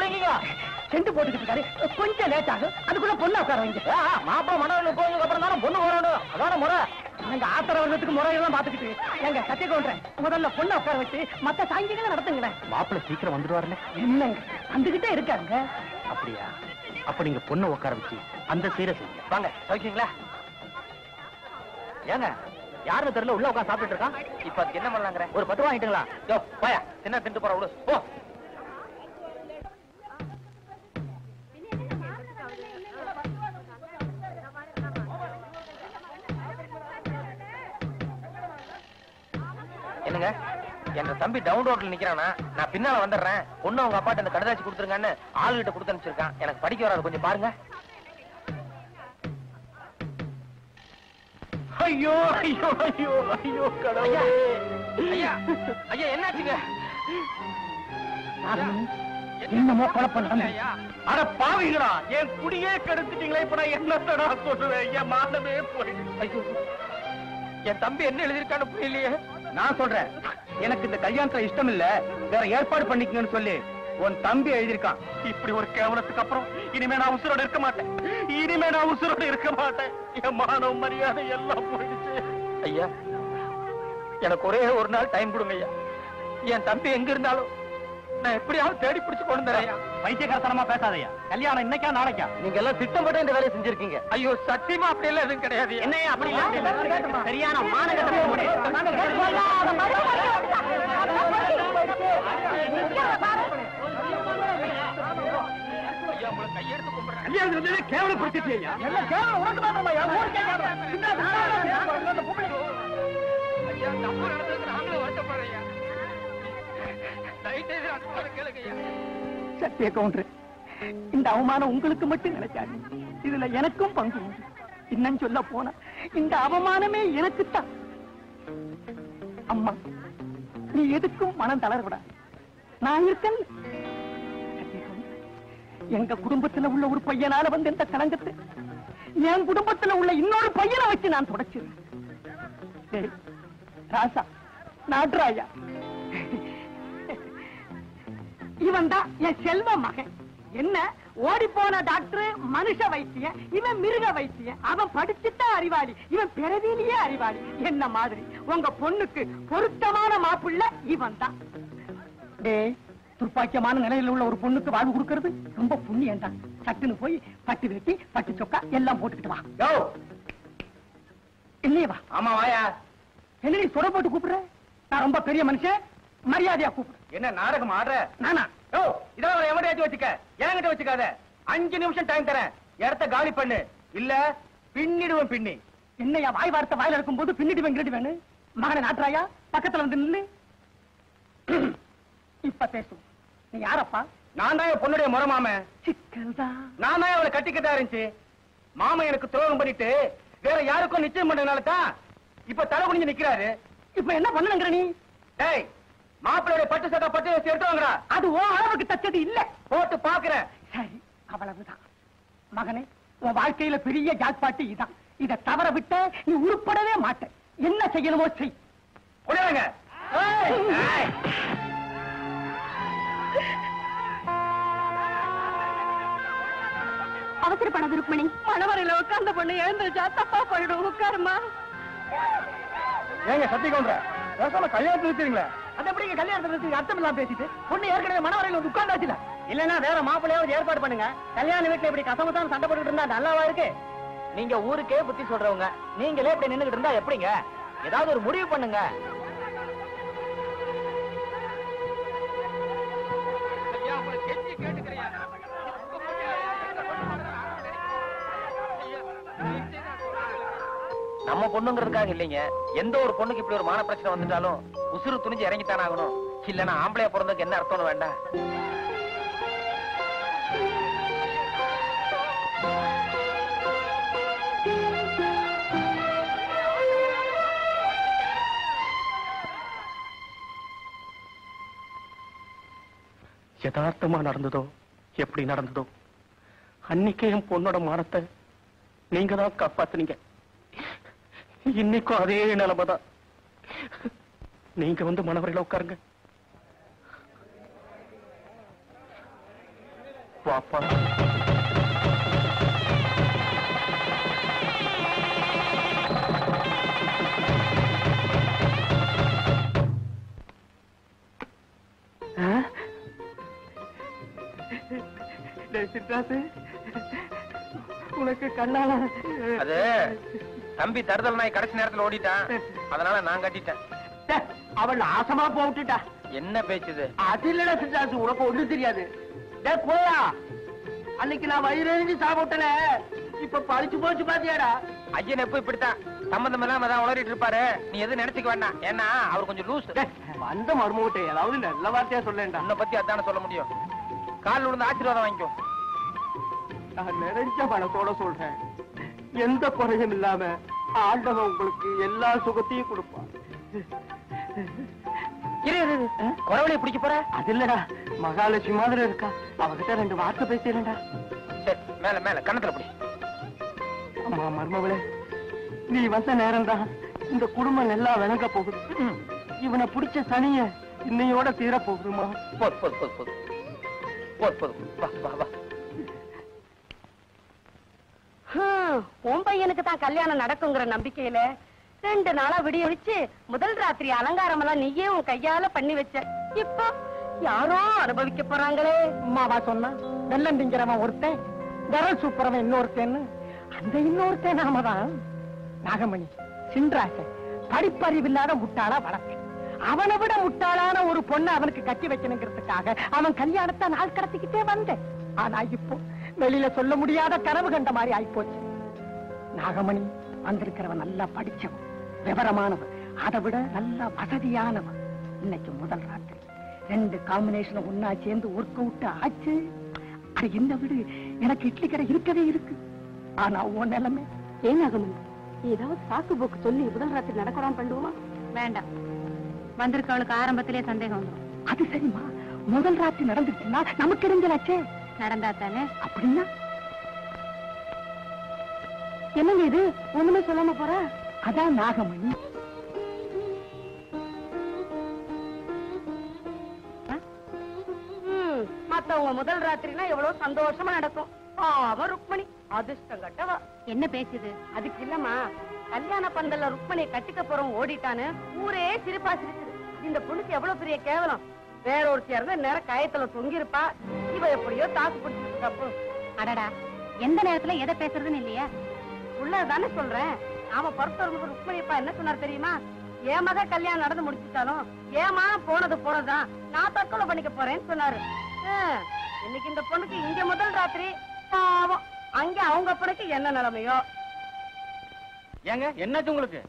வைக்கீங்க cent போட்டுக்கிட்டு இருக்காரு கொஞ்சம் லேட் ஆகும் அதுக்குள்ள பொண்ணு உட்கார வைங்க மாப்பிள மண்டபம் போனதுக்கு அப்புறம் தானே பொண்ணு வரணும் அதான முறை எங்க ஆத்திர வருடத்துக்கு முறையெல்லாம் பாத்துக்கிட்டு எங்க சத்திய கவுண்டர் முதல்ல பொண்ணு உட்கார வச்சு மத்த சாங்கியங்களை நடத்துங்களேன் மாப்பிள சீக்கிரம் வந்துடுவாருல என்னங்க வந்துகிட்டே இருக்காங்க அப்படியா அப்ப நீங்க பொண்ணு உட்கார வச்சு அந்த சீரை செய்யுங்க வாங்க சௌக்கியங்களா ஏங்க யாருன்னு தெரியல உள்ள உட்காந்து சாப்பிட்டு இருக்கான் இப்ப அதுக்கு என்ன பண்ணலாங்கிற ஒரு பத்து ரூபா வாங்கிட்டுங்களா யோ பாயா சின்ன திண்டு போற விடு போ என்னங்க என் தம்பி டவுன் ரோட்ல நிக்கிறானா நான் பின்னால வந்துடுறேன் பொண்ணு அவங்க அப்பாட்ட இந்த கடுதாச்சு கொடுத்துருங்கன்னு ஆளுகிட்ட கொடுத்து அனுப்பிச்சிருக்கான் எனக்கு படிக்க வராது கொஞ்சம் பாருங்க ஐயோ ஐயோ ஐயோ ஐயோ கடவுளே ஐயா ஐயா என்னாச்சுங்க என்னமோ குழப்பம் நடந்து அட பாவிங்களா என் குடியே கெடுத்துட்டீங்களே இப்ப நான் என்னத்தடா சொல்லுவேன் என் மானமே போயிடுச்சு ஐயோ என் தம்பி என்ன எழுதியிருக்கான்னு புரியலையே நான் சொல்றேன் எனக்கு இந்த கல்யாணத்துல இஷ்டம் இல்ல வேற ஏற்பாடு பண்ணிக்கங்கன்னு சொல்லி உன் தம்பி எழுதியிருக்கான் இப்படி ஒரு கேவலத்துக்கு அப்புறம் இனிமே நான் உசுரோட இருக்க மாட்டேன் இனிமே நான் உசுரோட இருக்க மாட்டேன் என் மானம் மரியாதை எல்லாம் போயிடுச்சு ஐயா எனக்கு ஒரே ஒரு நாள் டைம் கொடுங்க ஐயா என் தம்பி எங்க இருந்தாலும் நான் எப்படியாவது தேடி பிடிச்சு கொண்டு வரேன் பைத்தியக்காரத்தனமா பேசாதயா கல்யாணம் இன்னைக்கா நாளைக்கா நீங்க எல்லாம் திட்டமிட்ட இந்த வேலையை செஞ்சிருக்கீங்க ஐயோ சத்தியமா அப்படி எல்லாம் எதுவும் கிடையாது என்னையா அப்படி எல்லாம் சரியான எல்லாம் கேவலம் உனக்கு தான் ஐயா ஊருக்கே கேவலம். பின்னாடி இந்த பொம்பளை சத்திய கவுண்டர் இந்த அவமானம் உங்களுக்கு மட்டும் நினைச்சாரு இதுல எனக்கும் பங்கு உண்டு இன்னும் சொல்ல போனா இந்த அவமானமே எனக்குத்தான் அம்மா நீ எதுக்கும் மனம் தளரவிடா நான் இருக்கேன் எங்க குடும்பத்துல உள்ள ஒரு பையனால வந்து இந்த கலங்கத்தை என் குடும்பத்துல உள்ள இன்னொரு பையனை வச்சு நான் தொடச்சிருவேன் டேய், ராசா நாட்ராயா இவன் தான் என் செல்வ மகன் என்ன ஓடி போன டாக்டர் மனுஷ வைத்தியன் இவன் மிருக வைத்தியன் அவன் படிச்சுட்ட அறிவாளி இவன் பிறவிலேயே அறிவாளி என்ன மாதிரி உங்க பொண்ணுக்கு பொருத்தமான மாப்பிள்ள இவன் தான் டேய் துர்ப்பாக்கியமான நிலையில உள்ள ஒரு பொண்ணுக்கு வாழ்வு கொடுக்கறது ரொம்ப புண்ணியம் தான் சட்டுன்னு போய் பட்டு வெட்டி பட்டு சொக்கா எல்லாம் போட்டுக்கிட்டு வா யோ இல்லையே வா ஆமா வாயா என்ன நீ சுட போட்டு கூப்பிடுற நான் ரொம்ப பெரிய மனுஷன் மரியாதையா கூப்பிடு என்ன நாடகம் ஆடுற நானா யோ இதெல்லாம் எவன்கிட்ட வச்சுக்க என்கிட்ட வச்சுக்காத அஞ்சு நிமிஷம் டைம் தரேன் இடத்த காலி பண்ணு இல்ல பின்னிடுவேன் பின்னி என்னையா வாய் வார்த்தை வாயில இருக்கும் போது பின்னிட்டு வெங்கிட்டு வேணும் மகனை நாட்டுறாயா பக்கத்துல வந்து நில்லு இப்ப பேசும் நீ யாரப்பா நான் தான் என் பொண்ணுடைய முறை மாமன் சிக்கல் தான் நான் தான் அவளை கட்டிக்கதா இருந்துச்சு மாமன் எனக்கு துரோகம் பண்ணிட்டு வேற யாருக்கும் நிச்சயம் பண்ணதுனால தான் இப்ப தலை குனிஞ்சு நிக்கிறாரு இப்ப என்ன பண்ணணுங்கிற நீ டேய் மாப்பிள்ளைய பட்டு சட்டை பட்டு வச்சு எடுத்து வாங்குறா அது ஓ அளவுக்கு தச்சது இல்ல போட்டு பாக்குறேன் சரி அவ்வளவுதான் மகனே உன் வாழ்க்கையில பெரிய ஜாக்பாட்டு இதான் இத தவற விட்ட நீ உருப்படவே மாட்ட என்ன செய்யணுமோ செய் குடியாருங்க அவசரப்படாத ருக்மணி மணவரையில உட்கார்ந்த பொண்ணு எழுந்துச்சா தப்பா போயிடும் உட்காருமா ஏங்க சத்தி கவுண்டர பேசாம கல்யாணம் நிறுத்துறீங்களே அது எப்படி கல்யாணத்துக்கு அர்த்தம் இல்லாம பேசிட்டு பொண்ணு ஏற்கனவே மணவரையில வந்து உட்கார்ந்தாச்சுல இல்லன்னா வேற மாப்பிள்ளையாவது ஏற்பாடு பண்ணுங்க கல்யாண வீட்டுல இப்படி கசமசான சண்டை போட்டுட்டு இருந்தா நல்லாவா இருக்கு நீங்க ஊருக்கே புத்தி சொல்றவங்க நீங்களே இப்படி நின்னுகிட்டு இருந்தா எப்படிங்க ஏதாவது ஒரு முடிவு பண்ணுங்க நம்ம பொண்ணுங்கிறதுக்காக இல்லைங்க எந்த ஒரு பொண்ணுக்கு இப்படி ஒரு மான பிரச்சனை வந்துட்டாலும் உசுறு துணிஞ்சு இறங்கித்தானே ஆகணும் இல்லன்னா ஆம்பளையா பிறந்ததுக்கு என்ன அர்த்தம்னு வேண்டாம் யதார்த்தமா நடந்ததோ எப்படி நடந்ததோ அன்னைக்கே என் பொண்ணோட மானத்தை நீங்க தான் காப்பாத்துனீங்க இன்னைக்கும் அதே நிலைமைதான் நீங்க வந்து மணவரையில உட்காருங்க வாப்பா டேய் சித்தாசு உனக்கு கண்ணால அது தம்பி தருதல் நாய் கடைசி நேரத்துல ஓடிட்டான் அதனால நான் கட்டிட்டேன் டேய், அவன் நாசமா போட்டுட்டா என்ன பேச்சுது அது இல்லடா சித்தாசு உனக்கு ஒண்ணும் தெரியாது டே போயா அன்னைக்கு நான் வயிறு சாப்பிட்டனே இப்ப பறிச்சு போச்சு பாத்தியாடா ஐயன் எப்ப இப்படித்தான் சம்பந்தம் இல்லாம தான் உளறிட்டு இருப்பாரு நீ எதுவும் நினைச்சுக்க வேண்டாம் ஏன்னா அவர் கொஞ்சம் லூஸ் டேய், வந்த மருமகிட்ட ஏதாவது நல்ல வார்த்தையா சொல்லேன்டா உன்னை பத்தி அதான சொல்ல முடியும் கால் விழுந்து ஆசீர்வாதம் வாங்கிக்கோ நான் நிறைஞ்ச மனசோட சொல்றேன் எந்த குறையும் இல்லாம ஆண்டவன் உங்களுக்கு எல்லா சுகத்தையும் கொடுப்பான் இரு இரு, இரு. குறவளைய பிடிக்க போற அது இல்லடா மகாலட்சுமி மாதிரி இருக்கா அவகிட்ட ரெண்டு வார்த்தை பேசிடுறேன்டா சரி மேல மேல கணத்துல பிடி அம்மா மருமகளே நீ வந்த நேரம் தான் இந்த குடும்பம் நல்லா விளங்க போகுது இவனை பிடிச்ச சனிய இன்னையோட தீர போகுதுமா போது போது போது போது போது போது வா வா வா உன் பையனுக்கு தான் கல்யாணம் நடக்குங்கிற நம்பிக்கையில ரெண்டு நாளா விடிய வச்சு முதல் ராத்திரி அலங்காரம் எல்லாம் நீயே உன் கையால பண்ணி வச்ச இப்போ யாரோ அனுபவிக்க போறாங்களே அம்மாவா சொன்னா வெள்ளம் திங்கிறவன் ஒருத்தன் விரல் சூப்பரவன் இன்னொருத்தன்னு அந்த இன்னொருத்தன் நாம தான் நாகமணி சின்ராச படிப்பறிவில்லாத முட்டாளா வளர்க்க அவனை விட முட்டாளான ஒரு பொண்ணை அவனுக்கு கட்டி வைக்கணுங்கிறதுக்காக அவன் கல்யாணத்தை நாள் கடத்திக்கிட்டே வந்தேன் ஆனா இப்போ வெளியில சொல்ல முடியாத கனவு கண்ட மாதிரி ஆயிப்போச்சு நாகமணி வந்திருக்கிறவன் நல்லா படிச்சவன் விவரமானவன் அதை விட நல்லா வசதியானவன் இன்னைக்கு முதல் ராத்திரி ரெண்டு காம்பினேஷன் ஒன்னா சேர்ந்து ஒர்க் அவுட் ஆச்சு அது என்ன விடு எனக்கு இட்லி கடை இருக்கவே இருக்கு ஆனா உன் நிலைமை ஏன் நாகமணி ஏதாவது சாக்கு போக்கு சொல்லி முதல் ராத்திரி நடக்கலாம் பண்ணுவோமா வேண்டாம் வந்திருக்கவளுக்கு ஆரம்பத்திலே சந்தேகம் வந்துடும் அது சரிம்மா முதல் ராத்திரி நடந்துச்சுன்னா நமக்கு இருந்தலாச்சே நடந்தா தானே அப்படின்னா என்னங்க இது ஒண்ணுமே சொல்லாம போற அதான் நாகமணி ம், மத்தவங்க முதல் ராத்திரினா எவ்வளவு சந்தோஷமா நடக்கும் அவன் ருக்மணி அதிர்ஷ்டம் கட்டவா என்ன பேசுது அதுக்கு இல்லம்மா கல்யாண பந்தல்ல ருக்மணியை கட்டிக்க போறோம் ஓடிட்டான்னு ஊரே சிரிப்பா சிரிச்சுது இந்த பொண்ணுக்கு எவ்வளவு பெரிய கேவலம் வேற ஒருத்தியா இருந்தா நேரம் கயத்துல தொங்கிருப்பா இவ எப்படியோ தாக்கு பிடிச்சிட்டு அப்போ அடடா எந்த நேரத்துல எதை பேசுறதுன்னு இல்லையா உள்ளதானே சொல்றேன் நாம பொறுத்த வரும்போது ருக்மணியப்பா என்ன சொன்னார் தெரியுமா என் மக கல்யாணம் நடந்து முடிச்சுட்டாலும் ஏமா போனது போனதுதான் நான் தற்கொலை பண்ணிக்க போறேன்னு சொன்னாரு ஆ, இன்னைக்கு இந்த பொண்ணுக்கு இங்க முதல் ராத்திரி பாவம் அங்க அவங்க அப்பனுக்கு என்ன நிலைமையோ ஏங்க என்னாச்சு உங்களுக்கு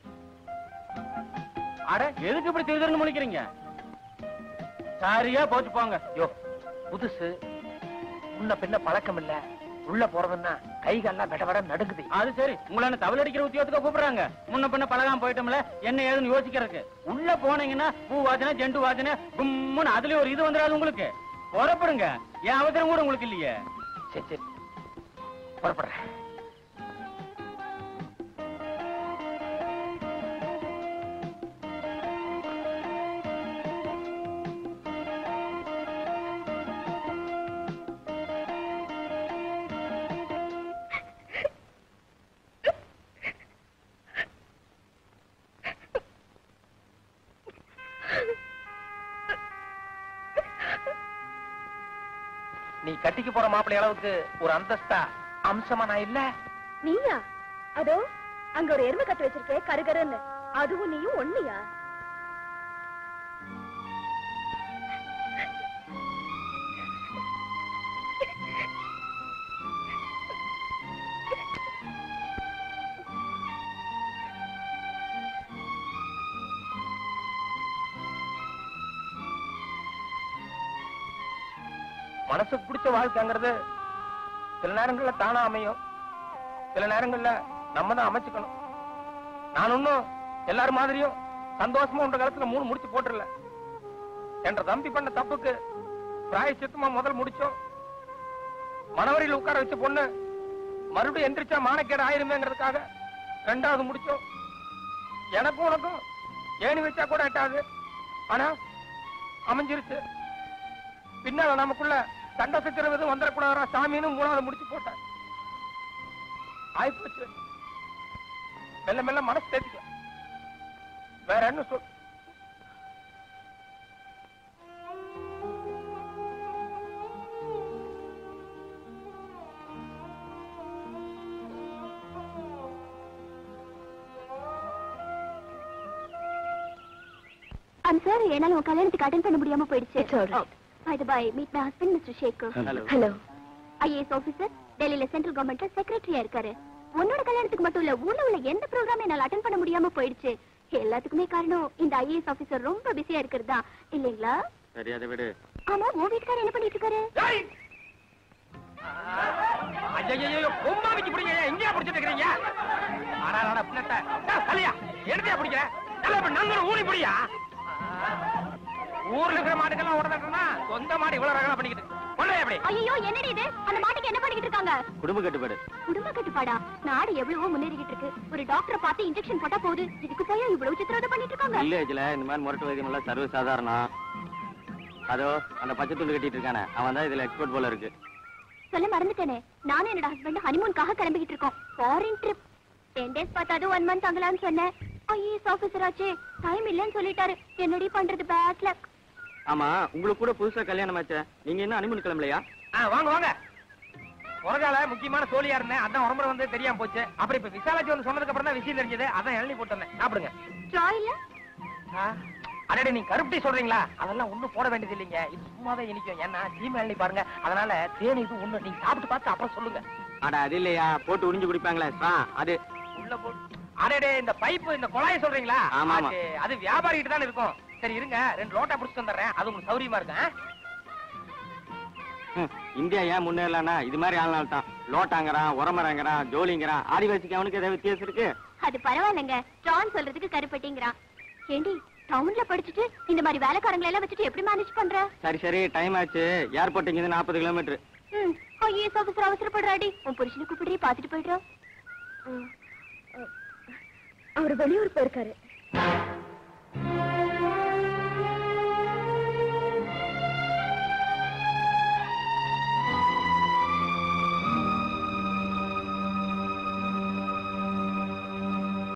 அட எதுக்கு இப்படி திருதிருந்து முழிக்கிறீங்க சரியா போச்சு போங்க யோ புதுசு முன்ன பின்ன பழக்கம் இல்ல உள்ள போறதுன்னா கைகள்லாம் விட விட நடுங்குது அது சரி உங்களை என்ன தவள் அடிக்கிற உத்தியோகத்துக்கு கூப்பிடுறாங்க முன்ன பின்ன பழகாம போயிட்டோம்ல என்ன ஏதுன்னு யோசிக்கிறதுக்கு உள்ள போனீங்கன்னா பூ வாசனை ஜெண்டு வாசனை கும்முன்னு அதுலயும் ஒரு இது வந்துடாது உங்களுக்கு புறப்படுங்க என் அவசரம் கூட உங்களுக்கு இல்லையே சரி சரி புறப்படுறேன் நீ கட்டிக்கு போற மாப்பிள்ளை அளவுக்கு ஒரு அந்தஸ்தா அம்சமா நான் இல்ல நீயா அதோ அங்க ஒரு எருமை கட்டு வச்சிருக்கே கருகருன்னு அதுவும் நீயும் ஒண்ணியா மனசுக்கு பிடிச்ச வாழ்க்கைங்கிறது சில நேரங்கள்ல தானா அமையும் சில நேரங்கள்ல நம்ம தான் அமைச்சுக்கணும் நான் ஒன்னும் எல்லாரும் மாதிரியும் சந்தோஷமா உண்ட காலத்துல மூணு முடிச்சு போட்டுறல என்ற தம்பி பண்ண தப்புக்கு பிராயச்சித்தமா முதல் முடிச்சோம் மணவரையில் உட்கார வச்ச பொண்ணு மறுபடியும் எந்திரிச்சா மானக்கேடு ஆயிருமேங்கிறதுக்காக ரெண்டாவது முடிச்சோம் எனக்கும் உனக்கும் ஏணி வச்சா கூட எட்டாது ஆனா அமைஞ்சிருச்சு பின்னால நமக்குள்ள சண்டை சச்சரவு எதுவும் வந்துடக்கூடாதா சாமின்னு மூணாவது முடிச்சு போட்டேன் ஆயிப்போச்சு மெல்ல மெல்ல மனசு தேத்திக்க வேற என்ன சொல் ஐம் சாரி என்னால உன் கல்யாணத்துக்கு அட்டென்ட் பண்ண முடியாம போயிடுச்சு by the by meet my husband mister Shekar Hello. Hello IAS officer டெல்லியில சென்ட்ரல் கவர்மெண்ட்ல செக்ரட்டரியா இருக்காரு உன்னோட கல்யாணத்துக்கு மட்டும் இல்ல ஊர்ல உள்ள எந்த ப்ரோக்ராம் என்னால அட்டென்ட் பண்ண முடியாம போயிடுச்சு எல்லாத்துக்குமே காரணம் இந்த ஐஏஎஸ் ஆபீசர் ரொம்ப பிஸியா இருக்கிறது தான் இல்லைங்களா சரி அதை விடு ஆமா உன் வீட்டுக்காரர் என்ன பண்ணிட்டு இருக்காரு ஏய்! ஐயையையோ, கொம்பா வச்சு பிடிங்க எங்கேயா பிடிச்சிட்டு இருக்கிறீங்க அடாடா பின்னட்ட கலியா எடுத்தியா பிடிக்க நல்ல இப்ப நங்கூர் ஊறி பிடியா ஊர்ல இருக்கிற மாட்டுக்கெல்லாம் உடனே சொந்த மாடு இவ்வளவு ரகலா பண்ணிக்கிட்டு கொள்ளையா அப்படி ஐயோ என்னடி இது அந்த மாட்டுக்கு என்ன பண்ணிக்கிட்டு இருக்காங்க குடும்ப கட்டுப்பாடு குடும்ப கட்டுப்பாடா நாடு எவ்வளவோ முன்னேறிக்கிட்டு இருக்கு ஒரு டாக்டரை பார்த்து இன்ஜெக்ஷன் போட்டா போகுது இதுக்கு போய் இவ்வளவு சித்திரவதை பண்ணிட்டு இருக்காங்க வில்லேஜ்ல இந்த மாதிரி முரட்டு வைத்தியம் எல்லாம் சர்வ சாதாரணம் அதோ அந்த பச்சை துண்டு கட்டிட்டு இருக்கானே அவன் தான் இதுல எக்ஸ்போர்ட் போல இருக்கு சொல்ல மறந்துட்டேனே நானும் என்னோட ஹஸ்பண்ட் ஹனிமூனுக்காக கிளம்பிக்கிட்டு இருக்கோம் ஃபாரின் ட்ரிப் டென் டேஸ் பார்த்தாது ஒன் மந்த் தங்கலாம்னு சொன்னேன் ஐஏஎஸ் ஆபீசர் ஆச்சே டைம் இல்லைன்னு சொல்லிட்டாரு என்னடி பண்றது பேட் லக் ஆமா உங்களுக்கு கூட புதுசா கல்யாணம் ஆச்சே நீங்க என்ன அனிமன் கிளம்பலையா ஆ, வாங்க வாங்க உலகால முக்கியமான சோழியா இருந்தேன் அதான் உடம்புல வந்து தெரியாம போச்சு அப்புறம் இப்ப விசாலாச்சி வந்து சொன்னதுக்கு அப்புறம் தான் விஷயம் தெரிஞ்சது அதான் இளநீ போட்டு வந்தேன் சாப்பிடுங்க ட்ராயில அடடே நீ கருப்பட்டி சொல்றீங்களா அதெல்லாம் ஒண்ணும் போட வேண்டியது இல்லைங்க இது சும்மாவே இனிக்கும் ஏன்னா சீமை இளநீ பாருங்க அதனால தேனி இது ஒண்ணு நீங்க சாப்பிட்டு பார்த்து அப்புறம் சொல்லுங்க அட அது இல்லையா போட்டு உறிஞ்சு குடிப்பாங்களே ஆ, அது உள்ள போட்டு அடடே இந்த பைப்பு இந்த குழாய் சொல்றீங்களா ஆமா, ஆமா. அது- அது வியாபாரிகிட்ட தான் இருக்கும் சரி இருங்க ரெண்டு லோட்டா புடிச்சு வந்துடுறேன் அது உங்களுக்கு சௌரியமா இருக்கு ஆ? ஹம், இந்தியா ஏன் முன்னேறலன்னா இது மாதிரி ஆள்நாள் தான் லோட்டாங்கிறான் உரமரங்கிறான் ஜோலிங்கிறான் ஆதிவாசிக்கு அவனுக்கு ஏதாவது வித்தியாசம் இருக்கு அது பரவாயில்லைங்க ட்ரான் சொல்றதுக்கு கருப்பட்டிங்கிறான் ஏண்டி டவுன்ல படிச்சுட்டு இந்த மாதிரி வேலைக்காரங்களை எல்லாம் வச்சுட்டு எப்படி மேனேஜ் பண்ற சரி சரி டைம் ஆச்சு ஏர்போர்ட் இங்கிருந்து நாற்பது கிலோமீட்டர் ம் ஐஏஎஸ் ஆபீசர் அவசரப்படுறாடி உன் புருஷனை கூப்பிடுறீ பாத்துட்டு போயிடுறோம் அவர் வெளியூர் போயிருக்காரு